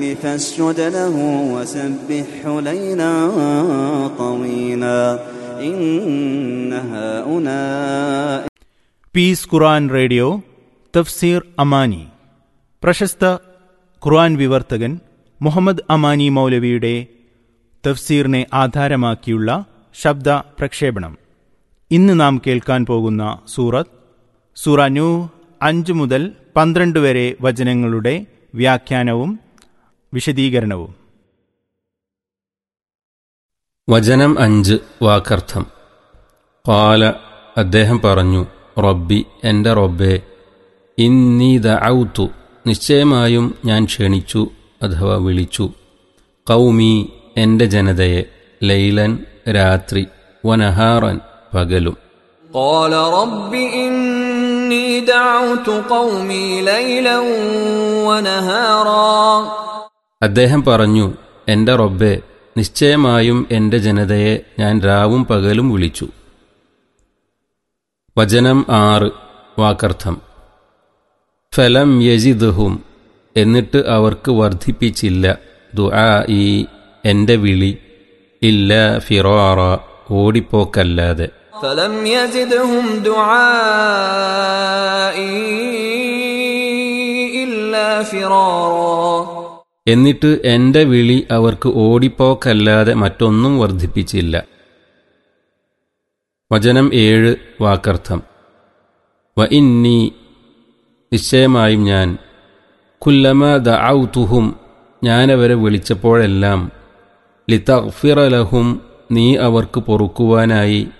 فاسجد له وسبحه ليلا طويلا إن هؤلاء piece ഖുർആൻ radio തഫ്സീർ അമാനി പ്രശസ്ത ഖുർആൻ വിവർത്തകൻ മുഹമ്മദ് അമാനി മൗലവിയുടെ തഫ്സീറിനെ ആധാരമാക്കിയുള്ള ശബ്ദ പ്രക്ഷേപണം ഇന്ന് നാം കേൾക്കാൻ പോകുന്ന സൂറത്ത് സൂറ നൂ അഞ്ച് മുതൽ പന്ത്രണ്ട് വരെ വചനങ്ങളുടെ വ്യാഖ്യാനവും വിശദീകരണവും വചനം അഞ്ച് വാക്കർത്ഥം കാല അദ്ദേഹം പറഞ്ഞു റബ്ബി എൻ്റെ റബ്ബേ ഇന്നീ ദഔത്തു നിശ്ചയമായും ഞാൻ ക്ഷണിച്ചു അഥവാ വിളിച്ചു കൗമി എൻ്റെ ജനതയെ ലൈലൻ രാത്രി വനഹാറൻ പകലും قال رب إني دعوت قومي ليلا ونهارا അദ്ദേഹം പറഞ്ഞു എൻ്റെ റബ്ബെ നിശ്ചയമായും എൻ്റെ ജനതയെ ഞാൻ രാവും പകലും വിളിച്ചു വചനം ആറ് വാക്കർത്ഥം ഫലം യജിദ്ഹും എന്നിട്ട് അവർക്ക് വർദ്ധിപ്പിച്ചില്ല ദുആ ഈ എൻ്റെ വിളി ഇല്ല ഫിറോറ ഓടിപ്പോക്കല്ലാതെ فلم يزدهم دعائي إلا فرارا എന്നിട്ട് എൻ്റെ വിളി അവർക്ക് ഓടിപ്പോക്കല്ലാതെ മറ്റൊന്നും വർദ്ധിപ്പിച്ചില്ല വചനം ഏഴ് വാക്കർത്ഥം വ ഇന്നി നിശ്ചയമായും ഞാൻ കുല്ലമ ദഔതുഹും ഞാനവരെ വിളിച്ചപ്പോഴെല്ലാം ലിതഗ്ഫിറ ലഹും നീ അവർക്ക് പൊറുക്കുവാനായി